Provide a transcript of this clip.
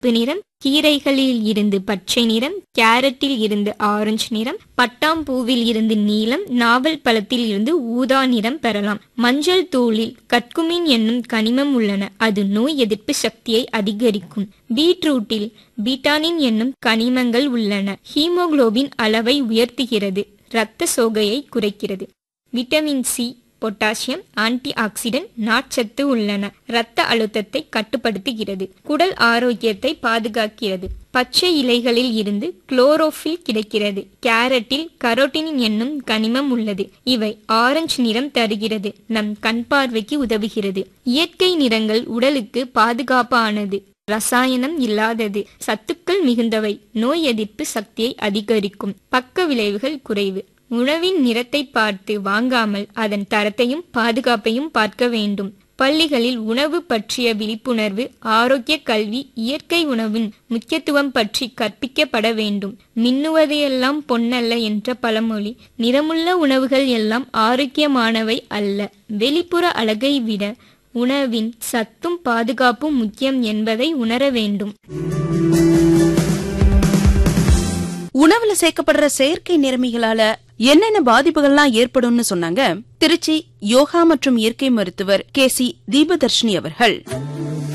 சிவப்பு நிறம் கீரைகளில் இருந்து பச்சை நிறம் கேரட்டில் இருந்து ஆரஞ்சு நிறம் பட்டாம்பூவில் இருந்து நீலம் நாவல் பழத்தில் இருந்து ஊதா நிறம் பெறலாம் மஞ்சள் தூளில் கற்குமின் என்னும் கனிமம் உள்ளன அது நோய் எதிர்ப்பு சக்தியை அதிகரிக்கும் பீட்ரூட்டில் பீட்டானின் என்னும் கனிமங்கள் உள்ளன ஹீமோகுளோபின் அளவை உயர்த்துகிறது இரத்த சோகையை குறைக்கிறது vitamin C potassium antioxidant நார்ச்சத்து உள்ளன இரத்த அழுத்தத்தை கட்டுப்படுத்துகிறது குடல் ஆரோக்கியத்தை பாதுகாக்கிறது பச்சை இலைகளில் இருந்து குளோரோஃபில் கிடைக்கிறது கேரட்டில் கரோட்டின் என்னும் கனிமம் உள்ளது இவை ஆரஞ்சு நிறம் தருகிறது நம் கண் பார்வைக்கு உதவுகிறது இயற்கை நிறங்கள் உடலுக்கு பாதுகாப்பானது ரசாயனம் இல்லாதது சத்துக்கள் மிகுந்தவை நோய் எதிர்ப்பு சக்தியை அதிகரிக்கும் பக்க விளைவுகள் குறைவு உணவின் நிறத்தை பார்த்து வாங்காமல் அதன் தரத்தையும் பாதுகாப்பையும் பார்க்க வேண்டும் பள்ளிகளில் உணவு பற்றிய விழிப்புணர்வு ஆரோக்கிய கல்வி இயற்கை உணவின் முக்கியத்துவம் பற்றி கற்பிக்கப்பட வேண்டும் மின்னுவதையெல்லாம் பொன்னல்ல என்ற பழமொழி நிறமுள்ள உணவுகள் எல்லாம் ஆரோக்கியமானவை அல்ல வெளிப்புற அழகை விட உணவின் சத்தும் பாதுகாப்பும் முக்கியம் என்பதை உணர வேண்டும் உணவுல சேர்க்கப்படுற செயற்கை நிறமிகளால என்னென்ன பாதிப்புகள்லாம் ஏற்படும்னு சொன்னாங்க திருச்சி யோகா மற்றும் இயற்கை மருத்துவர் கே சி தீபதர்ஷினி அவர்கள்